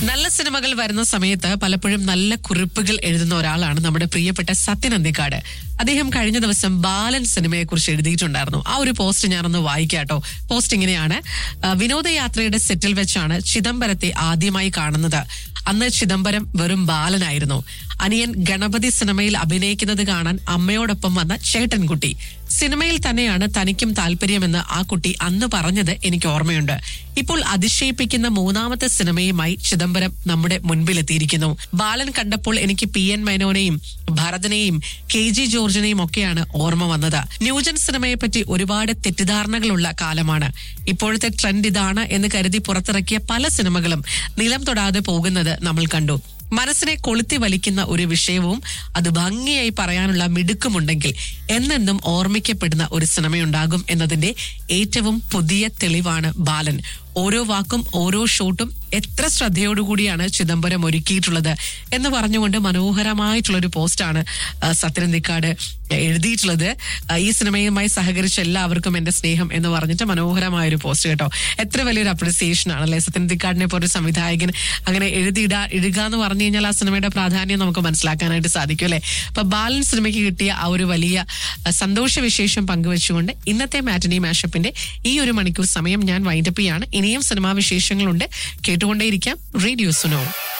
നല്ല സിനിമകൾ വരുന്ന സമയത്ത് പലപ്പോഴും നല്ല കുറിപ്പുകൾ എഴുതുന്ന ഒരാളാണ് നമ്മുടെ പ്രിയപ്പെട്ട സത്യൻ അന്തിക്കാട് അദ്ദേഹം കഴിഞ്ഞ ദിവസം ബാലൻ സിനിമയെ കുറിച്ച് എഴുതിയിട്ടുണ്ടായിരുന്നു ആ ഒരു പോസ്റ്റ് ഞാനൊന്ന് വായിക്കാട്ടോ പോസ്റ്റ് ഇങ്ങനെയാണ് ആ, വിനോദയാത്രയുടെ സെറ്റിൽ വെച്ചാണ് ചിദംബരത്തെ ആദ്യമായി കാണുന്നത് അന്ന് ചിദംബരം വെറും ബാലനായിരുന്നു അനിയൻ ഗണപതി സിനിമയിൽ അഭിനയിക്കുന്നത് കാണാൻ അമ്മയോടൊപ്പം വന്ന ചേട്ടൻകുട്ടി സിനിമയിൽ തന്നെയാണ് തനിക്കും താല്പര്യമെന്ന് ആ കുട്ടി അന്ന് പറഞ്ഞത് എനിക്ക് ഓർമ്മയുണ്ട് ഇപ്പോൾ അതിശയിപ്പിക്കുന്ന മൂന്നാമത്തെ സിനിമയുമായി ചിദംബരം നമ്മുടെ മുൻപിലെത്തിയിരിക്കുന്നു ബാലൻ കണ്ടപ്പോൾ എനിക്ക് പി എൻ മേനോനെയും ഭരതനെയും കെ ജി ജോർജിനെയും ഒക്കെയാണ് ഓർമ്മ വന്നത് ന്യൂജൻ സിനിമയെ പറ്റി ഒരുപാട് തെറ്റിദ്ധാരണകളുള്ള കാലമാണ് ഇപ്പോഴത്തെ ട്രെൻഡ് ഇതാണ് എന്ന് കരുതി പുറത്തിറക്കിയ പല സിനിമകളും നിലം തൊടാതെ പോകുന്നത് നമ്മൾ കണ്ടു മനസ്സിനെ കൊളുത്തി വലിക്കുന്ന ഒരു വിഷയവും അത് ഭംഗിയായി പറയാനുള്ള മിടുക്കുമുണ്ടെങ്കിൽ എന്നെന്നും ഓർമ്മിക്കപ്പെടുന്ന ഒരു സിനിമയുണ്ടാകും എന്നതിന്റെ ഏറ്റവും പുതിയ തെളിവാണ് ബാലൻ ഓരോ വാക്കും ഓരോ ഷോട്ടും എത്ര ശ്രദ്ധയോടുകൂടിയാണ് ചിദംബരം ഒരുക്കിയിട്ടുള്ളത് എന്ന് പറഞ്ഞുകൊണ്ട് മനോഹരമായിട്ടുള്ള ഒരു പോസ്റ്റാണ് ആ, സത്യനന്ദിക്കാട് എഴുതിയിട്ടുള്ളത് ആ, ഈ സിനിമയുമായി സഹകരിച്ച എല്ലാവർക്കും എന്റെ സ്നേഹം എന്ന് പറഞ്ഞിട്ട് മനോഹരമായ ഒരു പോസ്റ്റ് കേട്ടോ എത്ര വലിയൊരു അപ്രിസിയേഷൻ ആണല്ലേ സത്യനന്ദിക്കാടിനെ പോലെ ഒരു സംവിധായകൻ അങ്ങനെ എഴുതിയിടാ ഇടുക എന്ന് പറഞ്ഞു കഴിഞ്ഞാൽ ആ സിനിമയുടെ പ്രാധാന്യം നമുക്ക് മനസ്സിലാക്കാനായിട്ട് സാധിക്കും അല്ലെ അപ്പൊ ബാലൻ സിനിമയ്ക്ക് കിട്ടിയ ആ ഒരു വലിയ ആ, സന്തോഷവിശേഷം പങ്കുവെച്ചുകൊണ്ട് ഇന്നത്തെ മാറ്റിനി മാഷപ്പിന്റെ ഈ ഒരു മണിക്കൂർ സമയം ഞാൻ വൈൻഡപ്പ് ചെയ്യാണ് ഇനിയും സിനിമാ വിശേഷങ്ങളുണ്ട് കേട്ടുകൊണ്ടേയിരിക്കാം radio Suno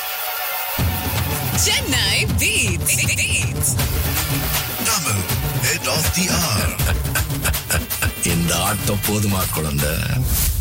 Chennai Beats. Beats. Tamil, head of the hour. இந்த ஆட்டம் போதுமா குழந்தை